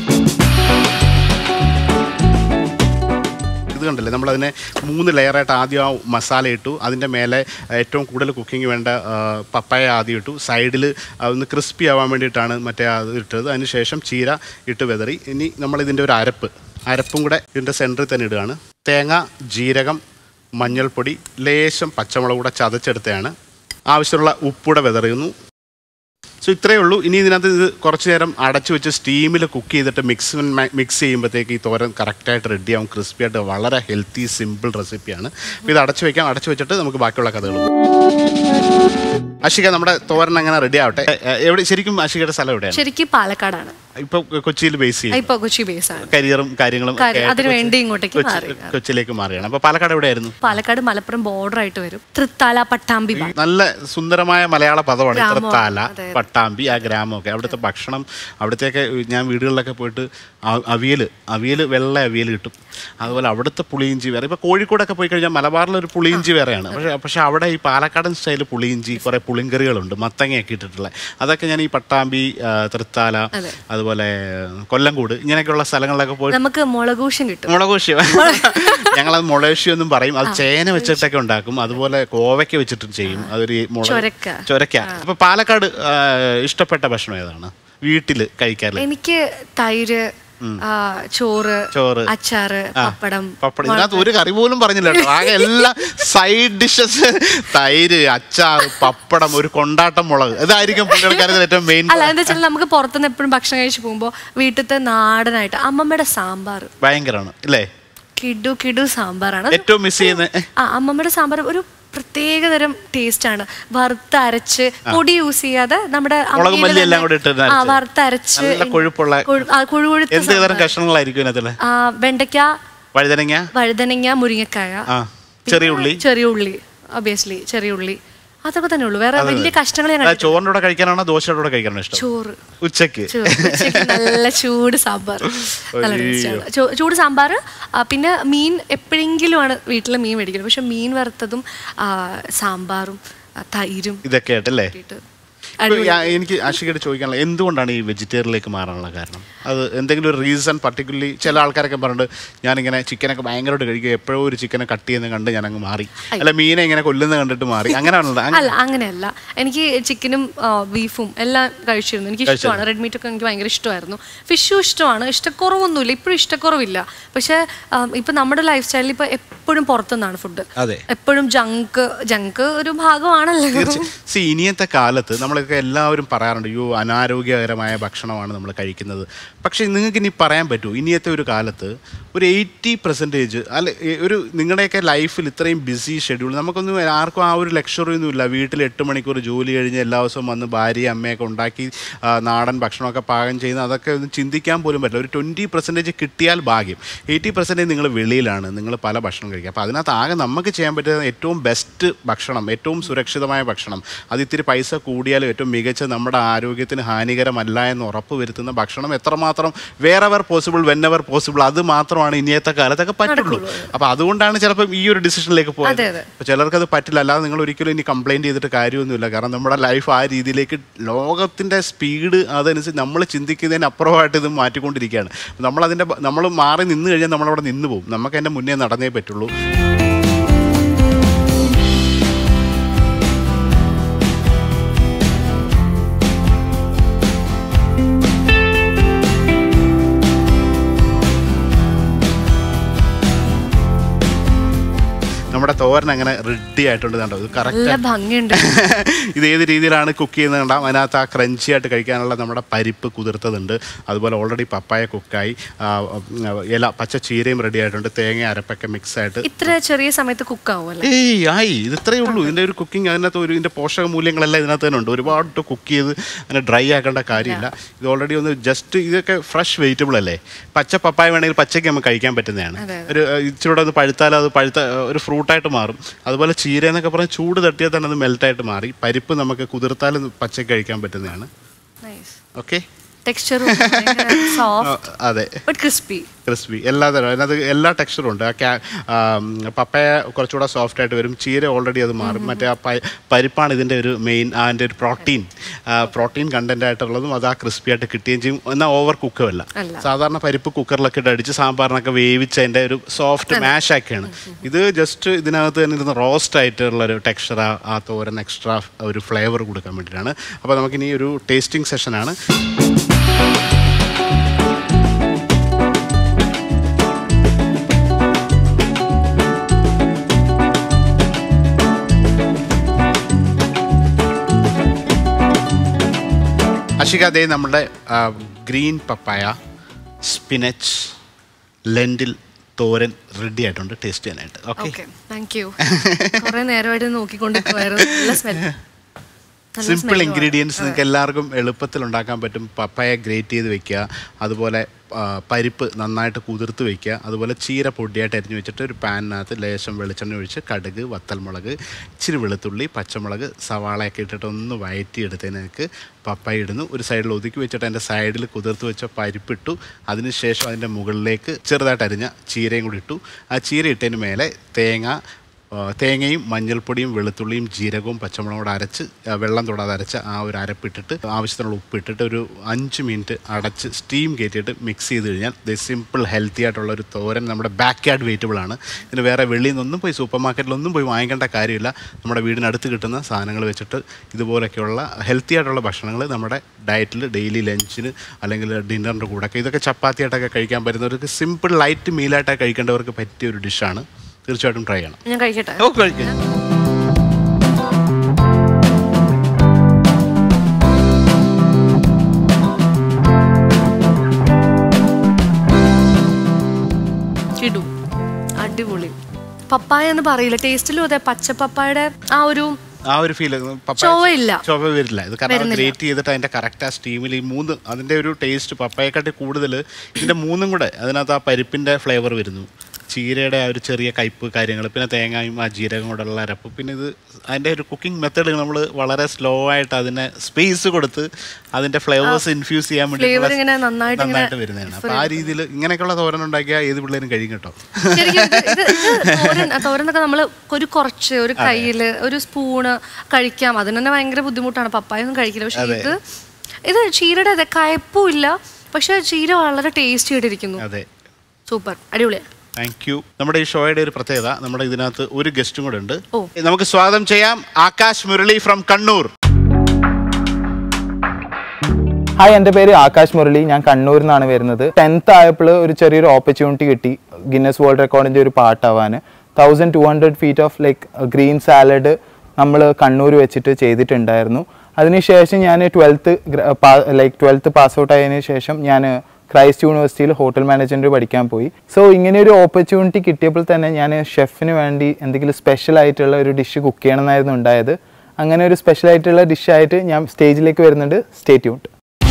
ഇത് കണ്ടില്ലേ നമ്മളതിനെ മൂന്ന് ലെയറായിട്ട് ആദ്യം ആ മസാല ഇട്ടു അതിൻ്റെ മേലെ ഏറ്റവും കൂടുതൽ കുക്കിംഗ് വേണ്ട ആ, പപ്പായ ആദ്യം ഇട്ടു സൈഡിൽ ഒന്ന് ക്രിസ്പി ആവാൻ വേണ്ടിയിട്ടാണ് മറ്റേ അത് ഇട്ടത് അതിന് ശേഷം ചീര ഇട്ട് വെതറി ഇനി നമ്മളിതിൻ്റെ ഒരു അരപ്പ് അരപ്പും കൂടെ ഇതിൻ്റെ സെൻറ്ററിൽ തന്നെ ഇടുകയാണ് തേങ്ങ ജീരകം മഞ്ഞൾപ്പൊടി ലേശം പച്ചമുളക് കൂടെ ചതച്ചെടുത്തതാണ് ആവശ്യമുള്ള ഉപ്പൂടെ വെതറിയുന്നു സോ ഇത്രയേ ഉള്ളൂ ഇനി ഇതിനകത്ത് ഇത് കുറച്ച് നേരം അടച്ചു വെച്ച് സ്റ്റീമിൽ കുക്ക് ചെയ്തിട്ട് മിക്സ് മിക്സ് ചെയ്യുമ്പോഴത്തേക്ക് ഈ തോരൻ കറക്റ്റായിട്ട് റെഡിയാവും ക്രിസ്പി ആയിട്ട് വളരെ ഹെൽത്തി സിമ്പിൾ റെസിപ്പിയാണ് അപ്പോൾ ഇത് അടച്ചു വെക്കാം അടച്ചു വെച്ചിട്ട് നമുക്ക് ബാക്കിയുള്ള കഥകൾ അഷിക നമ്മുടെ തോരൻ അങ്ങനെ റെഡി ആവട്ടെ എ- എവിടെ ശരിക്കും അഷികയുടെ സ്ഥലം എവിടെയാണ് ശരിക്കും പാലക്കാടാണ് ഇപ്പൊ കൊച്ചിയിൽ ബേസ് ചെയ്യും ഇപ്പൊ കൊച്ചി ബേസ് ആണ് കരിയറും കാര്യങ്ങളും ഒക്കെ കാര്യം- ആയിട്ട് അതിനു കൊച്ചി- വേണ്ടി ഇങ്ങോട്ടേക്ക് കൊച്ചി- മാറി. കൊച്ചിയിലേക്ക് മാറിയാണ് അപ്പൊ പാലക്കാട് എവിടെയായിരുന്നു പാലക്കാട് മലപ്പുറം ബോർഡർ ആയിട്ട് വരും തൃത്താല പട്ടാമ്പി ഭാഗം. നല്ല സുന്ദരമായ മലയാള പദമാണ് ഗ്രാമം, ഇത്രത്താല അതെ. പട്ടാമ്പി ആ ഗ്രാമമൊക്കെ അവിടുത്തെ ഭക്ഷണം അവിടത്തേക്ക് ഞാൻ വീടുകളിലൊക്കെ പോയിട്ട് അവിയൽ അവിയൽ വെള്ള അവിയൽ കിട്ടും അതുപോലെ അവിടുത്തെ പുളിയിഞ്ചി വേറെ ഇപ്പോൾ കോഴിക്കോടൊക്കെ പോയി കഴിഞ്ഞാൽ മലബാറിലൊരു പുളിയിഞ്ചി വേറെയാണ് പക്ഷേ പക്ഷേ അവിടെ ഈ പാലക്കാടൻ സ്റ്റൈൽ പുളിയിഞ്ചി കുറേ പുളിങ്കറികളുണ്ട് മത്തങ്ങയൊക്കെ ഇട്ടിട്ടുള്ള അതൊക്കെ ഞാൻ ഈ പട്ടാമ്പി ആ, തൃത്താല അതെ. അതുപോലെ കൊല്ലംകൂട് ഇങ്ങനെയൊക്കെയുള്ള സ്ഥലങ്ങളിലൊക്കെ പോയി നമുക്ക് മുളകൂഷൻ കിട്ടും മുളകോശി ഞങ്ങളത് മുളകോശി എന്നും പറയും അത് ചേന വെച്ചിട്ടൊക്കെ ഉണ്ടാക്കും അതുപോലെ കോവയ്ക്ക വെച്ചിട്ടും ചെയ്യും അതൊരു ഈ മുളക് ചൊരക്ക. ചൊരക്ക അപ്പൊ പാലക്കാട് ആ, ഇഷ്ടപ്പെട്ട ഭക്ഷണം ഏതാണ് വീട്ടില് കഴിക്കാറില്ല എനിക്ക് തൈര് ആ, ചോറ് ചോറ്. അച്ചാറ് പപ്പടം പപ്പടം ഇതിനകത്ത് ഒരു കറി പോലും പറഞ്ഞില്ല കേട്ടോ ആകെ എല്ലാ സൈഡ് ഡിഷസ് തൈര് അച്ചാർ പപ്പടം ഒരു കൊണ്ടാട്ടം മുളക് ഇതായിരിക്കും പുള്ളിക്കാരത്തിൽ ഏറ്റവും മെയിൻ അല്ല എന്താ വെച്ചാൽ നമുക്ക് പുറത്തുനിന്ന് എപ്പോഴും ഭക്ഷണം കഴിച്ച് പോകുമ്പോൾ വീട്ടിലത്തെ നാടനായിട്ട് അമ്മമ്മയുടെ സാമ്പാർ ഭയങ്കരമാണ് അല്ലേ കിഡു കിഡു സാമ്പാറാണ് അത് ഏറ്റവും മിസ് ചെയ്യുന്ന ആ അമ്മമ്മയുടെ സാമ്പാർ ഒരു പ്രത്യേക തരം ടേസ്റ്റ് ആണ് വറുത്തരച്ച് പൊടി യൂസ് ചെയ്യാതെ നമ്മുടെ മുളക് അമ്മിയില് മല്ലി എല്ലാം തന്നെ- കൂടി ഇട്ട് ആ അരച്ച്. വറുത്തരച്ച് നല്ല കൊഴുപ്പുള്ള കൊഴു- ആ, കൊഴുകൊഴുത്ത എന്ത് തരം സാമ്പാർ. കഷ്ണങ്ങളായിരിക്കും ഇതിനകത്തുള്ള ആ, വെണ്ടയ്ക്ക വഴുതനങ്ങ വഴുതനങ്ങ മുരിങ്ങക്കായ ആ ചെറിയ ഉള്ളി ചെറിയ ഉള്ളി ഒബിയസ്ലി ചെറിയ ഉള്ളി അതൊക്കെ തന്നെ ഉള്ളൂ വേറെ വലിയ കഷ്ടങ്ങൾ ഞാൻ ആ, കണ്ടിട്ടില്ല. ചോറിന്റെ കൂടെ കഴിക്കാനാണോ ദോശയുടെ കൂടെ കഴിക്കാനാണോ ഇഷ്ടം ചോറ് ഉച്ചക്ക് ചോറ്. ഉച്ചയ്ക്ക് നല്ല ചൂട് സാമ്പാർ നല്ല അയ്യോ. ടേസ്റ്റാണ് ചൂ- ചൂട് സാമ്പാർ പിന്നെ മീൻ എപ്പോഴെങ്കിലും ആണ് വീട്ടിൽ മീൻ മേടിക്കുന്നത് പക്ഷെ മീൻ വറുത്തതും ആ, സാമ്പാറും ആ, തൈരും ഇതൊക്കെ ആയിട്ടല്ലേ ഇട്ടിട്ട് ഇപ്പൊ ഞാൻ- എനിക്ക് ആഷികയോട് ചോദിക്കാനുള്ള എന്തുകൊണ്ടാണ് ഈ വെജിറ്റേറിയനിലേക്ക് മാറാനുള്ള കാരണം അത് എന്തെങ്കിലും ഒരു റീസൺ പർട്ടിക്കുലർലി ചില ആൾക്കാരൊക്കെ പറഞ്ഞിട്ട് ഞാനിങ്ങനെ ചിക്കനൊക്കെ ഭയങ്കരമായിട്ട് കഴിക്കുക എപ്പോഴും ഒരു ചിക്കനെ കട്ട് ചെയ്യുന്ന കണ്ട് ഞാൻ അങ്ങ് മാറി അല്ല മീനെ ഇങ്ങനെ കൊല്ലുന്ന കണ്ടിട്ട് മാറി അങ്ങനെയാണല്ലോ അങ്ങ- അല്ല അങ്ങനെയല്ല എനിക്ക് ചിക്കനും ബീഫും എല്ലാം കഴിച്ചിരുന്നു എനിക്ക് ഇഷ്ടമാണ് റെഡ് മീറ്റ് ഒക്കെ എനിക്ക് ഭയങ്കര ഇഷ്ടമായിരുന്നു ഫിഷും ഇഷ്ടമാണ് ഇഷ്ടക്കുറവൊന്നുമില്ല ഇപ്പോഴും ഇഷ്ടക്കുറവില്ല പക്ഷേ ആം, ഇപ്പൊ നമ്മുടെ ലൈഫ് സ്റ്റൈലിൽ ഇപ്പൊ എപ്പോഴും പുറത്തുനിന്നാണ് ഫുഡ് അതെ എപ്പോഴും ജങ്ക് ജങ്ക് ഒരു ഭാഗമാണല്ലോ തീർച്ചയായും സി ഇനിയത്തെ കാലത്ത് നമ്മളൊക്കെ എല്ലാവരും പറയാറുണ്ട് അയ്യോ അനാരോഗ്യകരമായ ഭക്ഷണമാണ് നമ്മൾ കഴിക്കുന്നത് പക്ഷേ നിങ്ങൾക്ക് ഇനി പറയാൻ പറ്റൂ ഇനിയത്തെ ഒരു കാലത്ത് ഒരു എയ്റ്റി പെർസെൻറ്റേജ് അല്ല എ- ഒരു നിങ്ങളുടെയൊക്കെ ലൈഫിൽ ഇത്രയും ബിസി ഷെഡ്യൂൾ നമുക്കൊന്നും ആർക്കും ആ ഒരു ലക്ഷറി ഒന്നും ഇല്ല വീട്ടിൽ എട്ട് മണിക്കൂർ ജോലി കഴിഞ്ഞ് എല്ലാ ദിവസവും വന്ന് ഭാര്യ അമ്മയൊക്കെ ഉണ്ടാക്കി ആ, നാടൻ ഭക്ഷണമൊക്കെ പാകം ചെയ്യുന്ന അതൊക്കെ ഒന്ന് ചിന്തിക്കാൻ പോലും പറ്റില്ല ഒരു ട്വൻറ്റി പെർസെൻറ്റേജ് കിട്ടിയാൽ ഭാഗ്യം എയ്റ്റി പെർസെൻറ്റേജ് നിങ്ങൾ വെളിയിലാണ് നിങ്ങൾ പല ഭക്ഷണം കഴിക്കുക അപ്പോൾ അതിനകത്ത് ആകെ നമുക്ക് ചെയ്യാൻ പറ്റുന്ന ഏറ്റവും ബെസ്റ്റ് ഭക്ഷണം ഏറ്റവും സുരക്ഷിതമായ ഭക്ഷണം അത് ഇത്തിരി പൈസ കൂടിയാലും ഏറ്റവും മികച്ച നമ്മുടെ ആരോഗ്യത്തിന് ഹാനികരമല്ല എന്ന് ഉറപ്പ് വരുത്തുന്ന ഭക്ഷണം എത്രമാത്രം വേറെവർ പോസിബിൾ വെന്നെവർ പോസിബിൾ അത് മാത്രമാണ് ഇനിയത്തെ കാലത്തൊക്കെ പറ്റുള്ളൂ അപ്പോൾ അതുകൊണ്ടാണ് ചിലപ്പോൾ ഈ ഒരു ഡിസിഷനിലേക്ക് പോയത് അതെ, അതെ. അപ്പോൾ ചിലർക്ക് അത് പറ്റില്ല അല്ലാതെ നിങ്ങൾ ഒരിക്കലും ഇനി കംപ്ലൈൻറ്റ് ചെയ്തിട്ട് കാര്യമൊന്നുമില്ല കാരണം നമ്മുടെ ലൈഫ് ആ രീതിയിലേക്ക് ലോകത്തിൻ്റെ സ്പീഡ് അതനുസരിച്ച് നമ്മൾ ചിന്തിക്കുന്നതിന് അപ്പുറമായിട്ട് ഇത് മാറ്റിക്കൊണ്ടിരിക്കുകയാണ് നമ്മളതിൻ്റെ നമ്മൾ മാറി നിന്ന് കഴിഞ്ഞാൽ നമ്മളവിടെ നിന്ന് പോകും നമുക്ക് അതിൻ്റെ മുന്നേ നടന്നേ പറ്റുള്ളൂ നമ്മുടെ തോരൻ അങ്ങനെ റെഡി ആയിട്ടുണ്ട് കണ്ടോ ഇത് കറക്റ്റ് നല്ല ഭംഗിയുണ്ട് ഇത് ഏത് രീതിയിലാണ് കുക്ക് ചെയ്യുന്നത് കണ്ടാൽ അതിനകത്ത് ആ ക്രഞ്ചി ആയിട്ട് കഴിക്കാനുള്ള നമ്മുടെ പരിപ്പ് കുതിർത്തതുണ്ട് അതുപോലെ ഓൾറെഡി പപ്പായ കുക്കായി ആ, ഉം, ഇല പച്ച ചീരയും റെഡി ആയിട്ടുണ്ട് തേങ്ങ അരപ്പൊക്കെ മിക്സ് ആയിട്ട് ഇത്ര ചെറിയ സമയത്ത് കുക്കാവും അല്ലേ ഏയ് ആയി ഇത് ഇത്രയേ ഉള്ളൂ ഇതിൻ്റെ ഒരു കുക്കിംഗ് അതിനകത്ത് ഒരു ഇതിൻ്റെ പോഷക മൂല്യങ്ങളെല്ലാം ഇതിനകത്ത് തന്നെ ഉണ്ട് ഒരുപാട് കുക്ക് ചെയ്ത് അങ്ങനെ ഡ്രൈ ആക്കേണ്ട കാര്യമില്ല ഇത് ഓൾറെഡി ഒന്ന് ജസ്റ്റ് ഇതൊക്കെ ഫ്രഷ് വെജിറ്റബിൾ അല്ലേ പച്ച പപ്പായ വേണമെങ്കിൽ പച്ചയ്ക്ക് നമുക്ക് കഴിക്കാൻ പറ്റുന്നതാണ് അതെ, ഒരു ഏഹ്, ഇച്ചിരി ഒന്ന് പഴുത്താൽ അത് പഴുത്ത ഏഹ്, ഒരു ഫ്രൂട്ടായിട്ട് മാറും അതുപോലെ ചീര എന്നൊക്കെ പറഞ്ഞാൽ ചൂട് തട്ടിയാൽ തന്നെ അത് മെൽറ്റായിട്ട് മാറി പരിപ്പ് നമുക്ക് കുതിർത്താലും പച്ചയ്ക്ക് കഴിക്കാൻ പറ്റുന്നതാണ് നൈസ് ഓക്കെ ടെക്സ്ചറും സോഫ്റ്റ് അതെ ബട്ട് ക്രിസ്പി ക്രിസ്പി എല്ലാ തരം അതിനകത്ത് എല്ലാ ടെക്സ്ചറും ഉണ്ട് ആ ക്യാ ആം, പപ്പായ കുറച്ചുകൂടെ സോഫ്റ്റ് ആയിട്ട് വരും ചീര ഓൾറെഡി അത് മാറും മറ്റേ ആ പ- പരിപ്പാണ് ഇതിൻ്റെ ഒരു മെയിൻ അതിൻ്റെ ഒരു പ്രോട്ടീൻ പ്രോട്ടീൻ കണ്ടന്റ് ആയിട്ടുള്ളതും അത് ആ ക്രിസ്പി ആയിട്ട് കിട്ടുകയും ചെയ്യും എന്നാൽ ഓവർ കുക്കുമല്ല അല്ല. സാധാരണ പരിപ്പ് കുക്കറിലൊക്കെ ഇട്ട് അടിച്ച് സാമ്പാറിനൊക്കെ വേവിച്ച് അതിൻ്റെ ഒരു സോഫ്റ്റ് മാഷ് ആക്കിയാണ് ഇത് ജസ്റ്റ് ഇതിനകത്ത് തന്നെ ഇരുന്ന് റോസ്റ്റ് ആയിട്ടുള്ള ഒരു ടെക്സ്ചർ ആ തോരൻ എക്സ്ട്രാ ഒരു ഫ്ലേവർ കൊടുക്കാൻ വേണ്ടിയിട്ടാണ് അപ്പോൾ നമുക്കിനി ഒരു ടേസ്റ്റിംഗ് സെഷനാണ് അഷിക അതേ നമ്മുടെ green papaya spinach lentil thoran ready ആയിട്ടുണ്ട് ടേസ്റ്റ് ചെയ്യാനായിട്ട് ഓക്കെ ഓക്കെ താങ്ക് യു കുറെ നേരമായിട്ട് നോക്കിക്കൊണ്ടിരിക്കുവായിരുന്നു നല്ല സ്മെൽ സിമ്പിൾ ഇൻഗ്രീഡിയൻസ് നിങ്ങൾക്ക് എല്ലാവർക്കും എളുപ്പത്തിൽ ഉണ്ടാക്കാൻ പറ്റും പപ്പായ ഗ്രേറ്റ് ചെയ്ത് വെക്കുക അതുപോലെ ആ, പരിപ്പ് നന്നായിട്ട് കുതിർത്ത് വെക്കുക അതുപോലെ ചീര പൊടിയായിട്ട് അരിഞ്ഞ് വെച്ചിട്ട് ഒരു പാനിനകത്ത് ലേശം വെളിച്ചെണ്ണ ഒഴിച്ച് കടുക് വത്തൽമുളക് ഇച്ചിരി വെളുത്തുള്ളി പച്ചമുളക് സവാളയൊക്കെ ഇട്ടിട്ട് ഒന്ന് വയറ്റിയെടുത്തതിനേക്ക് പപ്പായ ഇടുന്നു ഒരു സൈഡിൽ ഒതുക്കി വെച്ചിട്ട് അതിൻ്റെ സൈഡിൽ കുതിർത്ത് വെച്ച പരിപ്പിട്ടു അതിനുശേഷം അതിൻ്റെ മുകളിലേക്ക് ചെറുതായിട്ട് അരിഞ്ഞ ചീരയും കൂടി ഇട്ടു ആ ചീര ഇട്ടതിന് മേലെ തേങ്ങ ആ, തേങ്ങയും മഞ്ഞൾപ്പൊടിയും വെളുത്തുള്ളിയും ജീരകവും പച്ചമുളകും കൂടെ അരച്ച് ആ, വെള്ളം തൊടാതെ അരച്ച ആ ഒരു അരപ്പിട്ടിട്ട് ആവശ്യത്തിനുള്ള ഉപ്പിട്ടിട്ട് ഒരു അഞ്ച് മിനിറ്റ് അടച്ച് സ്റ്റീം കയറ്റിയിട്ട് മിക്സ് ചെയ്ത് കഴിഞ്ഞാൽ ഇത് സിമ്പിൾ ഹെൽത്തി ആയിട്ടുള്ള ഒരു തോരൻ നമ്മുടെ ബാക്ക് യാർഡ് വെജിറ്റബിൾ ആണ് ഇതിന് വേറെ വെളിയിൽ നിന്നൊന്നും പോയി സൂപ്പർ മാർക്കറ്റിലൊന്നും പോയി വാങ്ങിക്കേണ്ട കാര്യമില്ല നമ്മുടെ വീടിനടുത്ത് കിട്ടുന്ന സാധനങ്ങൾ വെച്ചിട്ട് ഇതുപോലൊക്കെയുള്ള ഹെൽത്തി ആയിട്ടുള്ള ഭക്ഷണങ്ങൾ നമ്മുടെ ഡയറ്റിൽ ഡെയിലി ലഞ്ചിന് അല്ലെങ്കിൽ ഡിന്നറിൻ്റെ കൂടെയൊക്കെ ഇതൊക്കെ ചപ്പാത്തിയായിട്ടൊക്കെ കഴിക്കാൻ പറ്റുന്നവർക്ക് സിമ്പിൾ ലൈറ്റ് മീലായിട്ടൊക്കെ കഴിക്കേണ്ടവർക്ക് പറ്റിയ ഒരു ഡിഷാണ് തീർച്ചയായിട്ടും ട്രൈ ചെയ്യണം ഞാൻ കഴിക്കട്ടെ ഓ കഴിക്കാം ഇടും അടിപൊളി പപ്പായ എന്ന് പറയില്ല ടേസ്റ്റിലും അതെ പച്ച പപ്പായുടെ ആ ഒരു ആ ഒരു ഫീൽ ചൊവയില്ല. ചൊവ വരില്ല ഇത് കാരണം വരുന്നില്ല. ഗ്രേറ്റ് ചെയ്തിട്ട് അതിന്റെ കറക്റ്റ് ആ സ്റ്റീമിൽ ഈ മൂന്ന് അതിന്റെ ഒരു ടേസ്റ്റ് പപ്പായക്കാട്ടി കൂടുതൽ ഇതിന്റെ മൂന്നും കൂടെ അതിനകത്ത് ആ പരിപ്പിന്റെ ഫ്ലേവർ വരുന്നു ചീരയുടെ ആ ഒരു ചെറിയ കയ്പ്പ് കാര്യങ്ങൾ പിന്നെ തേങ്ങയും ആ ജീരകം കൊണ്ടുള്ള അരപ്പ് പിന്നെ ഇത് അതിൻ്റെ ഒരു കുക്കിംഗ് മെത്തേഡ് നമ്മൾ വളരെ സ്ലോ ആയിട്ട് അതിനെ സ്പേസ് കൊടുത്ത് അതിൻ്റെ ഫ്ലേവേഴ്സ് ഇൻഫ്യൂസ് ചെയ്യാൻ Flavour ഇങ്ങനെ നന്നായിട്ട് ഇങ്ങനെ നന്നായിട്ട് വരുന്നതാണ് അപ്പോൾ ആ രീതിയിൽ ഇങ്ങനെയൊക്കെയുള്ള തോരൻ ഉണ്ടാക്കിയാൽ ഏത് പിള്ളേരും കഴിയും കേട്ടോ ശരിക്കും ഇത് ഇത് ഇത് തോരൻ തോരനൊക്കെ നമ്മൾ ഒരു കുറച്ച് ഒരു കയ്യിൽ ഒരു സ്പൂണ് കഴിക്കാം അതിന് തന്നെ ഭയങ്കര ബുദ്ധിമുട്ടാണ് പപ്പായ ഒന്നും കഴിക്കില്ല പക്ഷെ ഇത് ഇത് ചീരയുടെ അതെ കയ്പും ഇല്ല പക്ഷെ ചീര വളരെ ടേസ്റ്റി ആയിട്ടിരിക്കുന്നു അതെ സൂപ്പർ അടിപൊളിയാണ് താങ്ക് യു നമ്മുടെ ഈ ഷോയുടെ ഒരു പ്രത്യേകത നമ്മുടെ ഇതിനകത്ത് ഒരു ഗസ്റ്റും കൂടെ ഉണ്ട് ഓ. നമുക്ക് സ്വാഗതം ചെയ്യാം ആകാശ് മുരളി ഫ്രം കണ്ണൂർ ഹായ് എൻ്റെ പേര് ആകാശ് മുരളി ഞാൻ കണ്ണൂരിൽ നിന്നാണ് വരുന്നത് ടെൻത്ത് ആയപ്പോൾ ഒരു ചെറിയൊരു ഓപ്പർച്യൂണിറ്റി കിട്ടി ഗിന്നസ് വേൾഡ് റെക്കോർഡിൻ്റെ ഒരു പാട്ടാവാൻ thousand two hundred feet of like green salad നമ്മൾ കണ്ണൂർ വെച്ചിട്ട് ചെയ്തിട്ടുണ്ടായിരുന്നു അതിനുശേഷം ഞാൻ twelfth like twelfth pass out ആയതിനു ശേഷം ഞാൻ ക്രൈസ്റ്റ് യൂണിവേഴ്സിറ്റിയിൽ ഹോട്ടൽ മാനേജ്മെൻറ്റ് പഠിക്കാൻ പോയി സോ ഇങ്ങനെ ഒരു ഓപ്പർച്യൂണിറ്റി കിട്ടിയപ്പോൾ തന്നെ ഞാൻ ഷെഫിന് വേണ്ടി എന്തെങ്കിലും സ്പെഷ്യൽ ആയിട്ടുള്ള ഒരു ഡിഷ് കുക്ക് ചെയ്യണമെന്നായിരുന്നു ഉണ്ടായത് അങ്ങനെ ഒരു സ്പെഷ്യൽ ആയിട്ടുള്ള ഡിഷായിട്ട് ഞാൻ സ്റ്റേജിലേക്ക് വരുന്നുണ്ട് സ്റ്റേ ട്യൂൺഡ്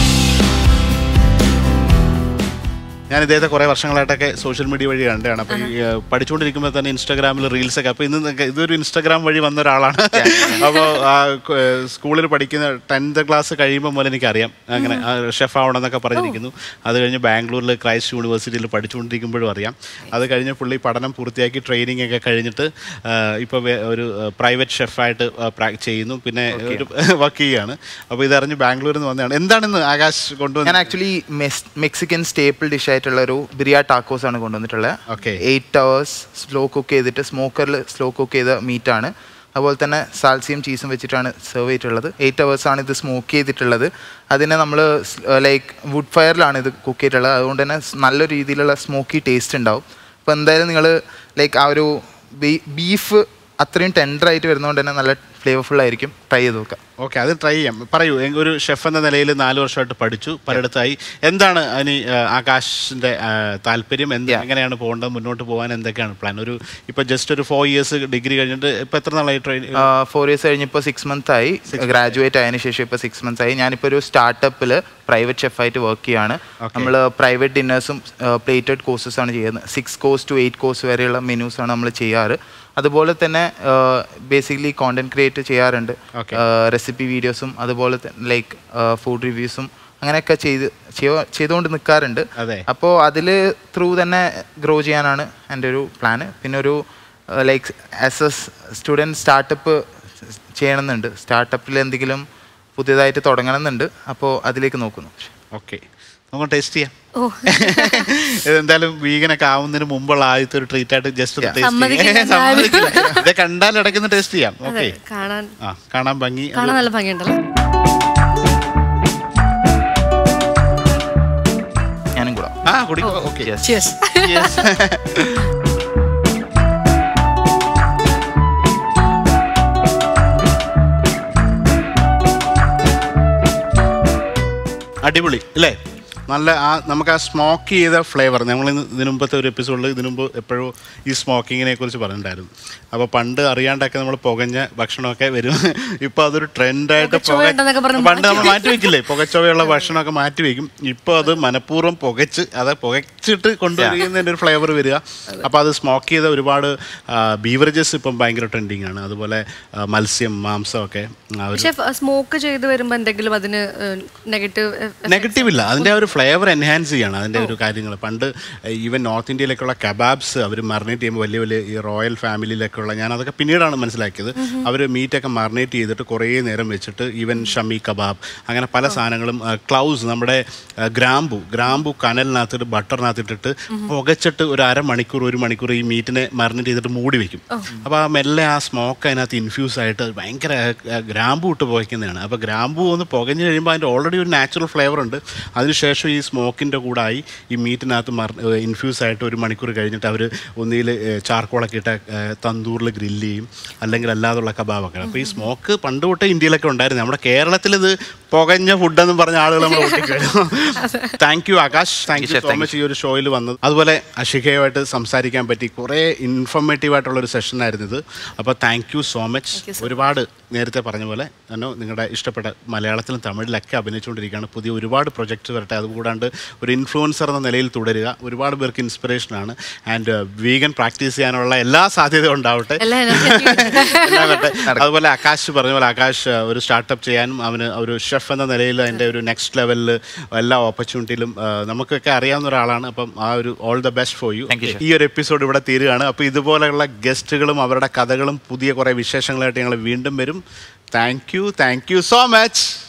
ഞാൻ ഇദ്ദേഹത്തെ കുറേ വർഷങ്ങളായിട്ടൊക്കെ സോഷ്യൽ മീഡിയ വഴി കണ്ടാണ് അപ്പോൾ ഈ ഏഹ്, പഠിച്ചുകൊണ്ടിരിക്കുമ്പോൾ തന്നെ ഇൻസ്റ്റാഗ്രാമിൽ റീൽസ് ഒക്കെ അപ്പോൾ ഇന്ന് നിങ്ങക്ക് ഇതൊരു ഇൻസ്റ്റാഗ്രാം വഴി വന്ന ഒരാളാണ് അപ്പോൾ സ്കൂളിൽ പഠിക്കുന്ന ടെൻത്ത് ക്ലാസ് കഴിയുമ്പോൾ മുതൽ എനിക്കറിയാം അങ്ങനെ ഷെഫ് ആവണം എന്നൊക്കെ പറഞ്ഞിരിക്കുന്നു അത് കഴിഞ്ഞ് ബാംഗ്ലൂരിൽ ക്രൈസ്റ്റ് യൂണിവേഴ്സിറ്റിയിൽ പഠിച്ചുകൊണ്ടിരിക്കുമ്പോഴും അറിയാം അത് കഴിഞ്ഞ് പുള്ളി പഠനം പൂർത്തിയാക്കി ട്രെയിനിങ് ഒക്കെ കഴിഞ്ഞിട്ട് ഇപ്പോൾ ഒരു പ്രൈവറ്റ് ഷെഫായിട്ട് ചെയ്യുന്നു പിന്നെ ഒരു വർക്ക് ചെയ്യുകയാണ് അപ്പോൾ ഇതറിഞ്ഞ് ബാംഗ്ലൂരിൽ നിന്ന് വന്നതാണ് എന്താണെന്ന് ആകാശ് കൊണ്ടുവന്ന് ഞാൻ ആക്ച്വലി മെക്സിക്കൻ സ്റ്റേപ്പിൾ ഡിഷ് ആയിട്ടുള്ള ഒരു ബിരിയാ ടാക്കോസ് ആണ് കൊണ്ടുവന്നിട്ടുള്ളത് Okay. Eight hours slow cook ചെയ്തിട്ട് സ്മോക്കറിൽ സ്ലോ കുക്ക് ചെയ്ത മീറ്റ് ആണ് അതുപോലെ തന്നെ സാൽസിയും ചീസും വെച്ചിട്ടാണ് സെർവ് ചെയ്തിട്ടുള്ളത് എയ്റ്റ് അവേഴ്സ് ആണ് ഇത് സ്മോക്ക് ചെയ്തിട്ടുള്ളത് അതിനെ നമ്മൾ ലൈക്ക് വുഡ് ഫയറിലാണ് ഇത് കുക്ക് ചെയ്തിട്ടുള്ളത് അതുകൊണ്ട് തന്നെ സ് നല്ല രീതിയിലുള്ള സ്മോക്കി ടേസ്റ്റ് ഉണ്ടാവും അപ്പോൾ എന്തായാലും നിങ്ങൾ ലൈക്ക് ആ ഒരു ബീഫ് അത്രയും ടെൻഡർ ആയിട്ട് വരുന്നതുകൊണ്ട് തന്നെ നല്ല ഫ്ലേവർഫുൾ ആയിരിക്കും ട്രൈ ചെയ്ത് നോക്കുക ഓക്കെ അത് ട്രൈ ചെയ്യാം പറയൂ എ- ഒരു ഷെഫ് എന്ന നിലയിൽ നാല് വർഷമായിട്ട് പഠിച്ചു പലയിടത്തായി എന്താണ് അതിന് ആ, ആകാശിന്റെ ആ, താല്പര്യം എന്ത് Yeah. എങ്ങനെയാണ് പോകേണ്ടത് മുന്നോട്ട് പോകാൻ എന്തൊക്കെയാണ് പ്ലാൻ ഒരു ഇപ്പൊ ജസ്റ്റ് ഒരു ഫോർ ഇയേഴ്സ് ഡിഗ്രി കഴിഞ്ഞിട്ട് ഇപ്പൊ എത്ര നാളായി ട്രെയിൻ ഫോർ ഇയേഴ്സ് കഴിഞ്ഞപ്പോൾ സിക്സ് മന്ത് ആയി ഗ്രാജുവേറ്റ് ആയതിനു ശേഷം ഇപ്പോൾ സിക്സ് മന്ത്സ് ആയി ഞാനിപ്പോൾ ഒരു സ്റ്റാർട്ടപ്പിൽ പ്രൈവറ്റ് ഷെഫായിട്ട് വർക്ക് ചെയ്യാണ് നമ്മൾ പ്രൈവറ്റ് ഡിന്നേഴ്സും പ്ലേറ്റഡ് കോഴ്സസ് ആണ് ചെയ്യുന്നത് six course to eight course വരെയുള്ള മെനൂസ് ആണ് നമ്മൾ ചെയ്യാറ് അതുപോലെ തന്നെ ബേസിക്കലി കോണ്ടന്റ് ക്രിയേറ്റ് ചെയ്യാറുണ്ട് Okay. റെസിപ്പി വീഡിയോസും അതുപോലെ തന്നെ ലൈക്ക് ഫുഡ് റിവ്യൂസും അങ്ങനെയൊക്കെ ചെയ്ത് ചെയ്യ- ചെയ്തുകൊണ്ട് നിൽക്കാറുണ്ട് അതെ. അപ്പോൾ അതിൽ ത്രൂ തന്നെ ഗ്രോ ചെയ്യാനാണ് എൻ്റെ ഒരു പ്ലാന് പിന്നെ ഒരു like as a student startup ചെയ്യണമെന്നുണ്ട് സ്റ്റാർട്ടപ്പിൽ എന്തെങ്കിലും പുതിയതായിട്ട് തുടങ്ങണമെന്നുണ്ട് അപ്പോൾ അതിലേക്ക് നോക്കുന്നു ഓക്കെ നമുക്ക് ടേസ്റ്റ് ചെയ്യാം ഓ എന്തായാലും വീഗനൊക്കെ ആവുന്നതിന് മുമ്പുള്ള ആദ്യത്തെ ഒരു ട്രീറ്റ് ആയിട്ട് ജസ്റ്റ് ഒന്ന് ടേസ്റ്റ് സമ്മതിക്കില്ല ചെയ്യാം ഇത് കണ്ടാൽ ഇടയ്ക്കൊന്ന് ടേസ്റ്റ് ചെയ്യാം അതെ ഓക്കെ കാണാൻ ആ കാണാൻ ഭംഗി കാണാൻ നല്ല ഭംഗിയുണ്ടല്ലോ ഞാനും കൂടാ ആ കുടിക്കോ ഓക്കെ Yes. Cheers. അടിപൊളി അല്ലേ നല്ല ആ നമുക്ക് ആ സ്മോക്ക് ചെയ്ത ഫ്ലേവർ നമ്മൾ ഇന്ന് ഇതിനു മുമ്പത്തെ ഒരു എപ്പിസോഡിൽ ഇതിനു മുമ്പ് എപ്പോഴോ ഈ സ്മോക്കിങ്ങിനെ കുറിച്ച് പറഞ്ഞിട്ടുണ്ടായിരുന്നു അപ്പോൾ പണ്ട് അറിയാണ്ടൊക്കെ നമ്മൾ പുകഞ്ഞ ഭക്ഷണമൊക്കെ വരും ഇപ്പോൾ അതൊരു ട്രെൻഡായിട്ട് പുകച്ചുവയുണ്ടെന്നൊക്കെ പറഞ്ഞ് പണ്ട് നമ്മൾ മാറ്റി വെക്കില്ലേ പുകച്ചുവയുള്ള ഭക്ഷണമൊക്കെ മാറ്റി വെക്കും ഇപ്പോൾ അത് മനഃപൂർവ്വം പുകച്ച് അത് പുകച്ചിട്ട് കൊണ്ടുവരുന്നതിൻ്റെ ഒരു ഫ്ലേവർ വരിക അപ്പോൾ അത് സ്മോക്ക് ചെയ്ത ഒരുപാട് ബീവറേജസ് ഇപ്പം ഭയങ്കര ട്രെൻഡിങ് ആണ് അതുപോലെ ആ, മത്സ്യം മാംസമൊക്കെ ആ ഒരു പക്ഷെ സ്മോക്ക് ചെയ്ത് വരുമ്പോ എന്തെങ്കിലും അതിന് നെഗറ്റീവ് നെഗറ്റീവ് ഇല്ല അതിൻ്റെ ആ ഒരു ഫ്ലേവർ എൻഹാൻസ് ചെയ്യണം അതിൻ്റെ ഒരു കാര്യങ്ങൾ പണ്ട് ഈവൻ നോർത്ത് ഇന്ത്യയിലേക്കുള്ള കബാബ്സ് അവർ മറിനേറ്റ് ചെയ്യുമ്പോൾ വലിയ വലിയ ഈ റോയൽ ഫാമിലിയിലൊക്കെയുള്ള ഞാൻ അതൊക്കെ പിന്നീടാണ് മനസ്സിലാക്കിയത് അവർ മീറ്റൊക്കെ മറിനേറ്റ് ചെയ്തിട്ട് കുറേ നേരം വെച്ചിട്ട് ഈവൻ ഷമി കബാബ് അങ്ങനെ പല സാധനങ്ങളും ക്ലൗസ് നമ്മുടെ ആ, ഗ്രാമ്പു ഗ്രാമ്പു കനലിനകത്തിട്ട് ബട്ടറിനകത്തിട്ടിട്ട് പുകച്ചിട്ട് ഒരു അരമണിക്കൂർ ഒരു മണിക്കൂർ ഈ മീറ്റിനെ മറിനേറ്റ് ചെയ്തിട്ട് മൂടി വെക്കും അപ്പോൾ ആ മെല്ലെ ആ സ്മോക്ക് അതിനകത്ത് ഇൻഫ്യൂസ് ആയിട്ട് അത് ഭയങ്കര ആ, ഗ്രാമ്പു ഇട്ട് പുകയ്ക്കുന്നതാണ് അപ്പോൾ ഗ്രാമ്പു ഒന്ന് പുകഞ്ഞ് കഴിയുമ്പോൾ അതിൻ്റെ ഓൾറെഡി ഒരു നാച്ചുറൽ ഫ്ലേവർ ഉണ്ട് അതിനുശേഷം ഈ സ്മോക്കിൻ്റെ കൂടായി ഈ മീറ്റിനകത്ത് മർ ഇൻഫ്യൂസ് ആയിട്ട് ഒരു മണിക്കൂർ കഴിഞ്ഞിട്ട് അവർ ഒന്നിൽ ചാർക്കോളൊക്കെ ഇട്ട തന്തൂറിൽ ഗ്രില്ല് ചെയ്യും അല്ലെങ്കിൽ അല്ലാതുള്ള കബാബൊക്കെ അപ്പോൾ ഈ സ്മോക്ക് പണ്ട് തൊട്ടേ ഇന്ത്യയിലൊക്കെ ഉണ്ടായിരുന്നു നമ്മുടെ കേരളത്തിൽ ഇത് പുകഞ്ഞ ഫുഡെന്നും പറഞ്ഞ ആളുകൾ നമ്മൾ ഒട്ടിക്കഴിഞ്ഞു thank you Akash thank you so much ഈ ഒരു ഷോയിൽ വന്നത് അതുപോലെ അഷികയുമായിട്ട് സംസാരിക്കാൻ പറ്റി കുറേ ഇൻഫോർമേറ്റീവ് ആയിട്ടുള്ള ഒരു സെഷൻ ആയിരുന്നു ഇത് അപ്പോൾ താങ്ക് യു സോ മച്ച് ഒരുപാട് നേരത്തെ പറഞ്ഞ പോലെ അനോ നിങ്ങളുടെ ഇഷ്ടപ്പെട്ട മലയാളത്തിലും തമിഴിലൊക്കെ അഭിനയിച്ചുകൊണ്ടിരിക്കുകയാണ് പുതിയ ഒരുപാട് പ്രൊജക്റ്റ് വരട്ടെ അതുകൂടാണ്ട് ഒരു ഇൻഫ്ലുവൻസർ എന്ന നിലയിൽ തുടരുക ഒരുപാട് പേർക്ക് ഇൻസ്പിറേഷനാണ് ആൻഡ് വീഗൻ പ്രാക്ടീസ് ചെയ്യാനുള്ള എല്ലാ സാധ്യതയും ഉണ്ടാവട്ടെ എല്ലാം എനിക്ക് എല്ലാം വരട്ടെ. അതുപോലെ ആകാശ് പറഞ്ഞ പോലെ ആകാശ് ആ, ഒരു സ്റ്റാർട്ടപ്പ് ചെയ്യാനും അവന് ഒരു ഷെഫ് എന്ന നിലയിൽ അതിൻ്റെ ഒരു നെക്സ്റ്റ് ലെവലിൽ എല്ലാ ഓപ്പർച്യൂണിറ്റിയിലും ആ, നമുക്കൊക്കെ അറിയാവുന്ന ഒരാളാണ് അപ്പം ആ ഒരു all the best for you Thank you, sir. ഈ ഒരു എപ്പിസോഡ് ഇവിടെ തീരുകയാണ് അപ്പോൾ ഇതുപോലെയുള്ള ഗസ്റ്റുകളും അവരുടെ കഥകളും പുതിയ കുറേ വിശേഷങ്ങളായിട്ട് ഞങ്ങൾ വീണ്ടും വരും thank you thank you so much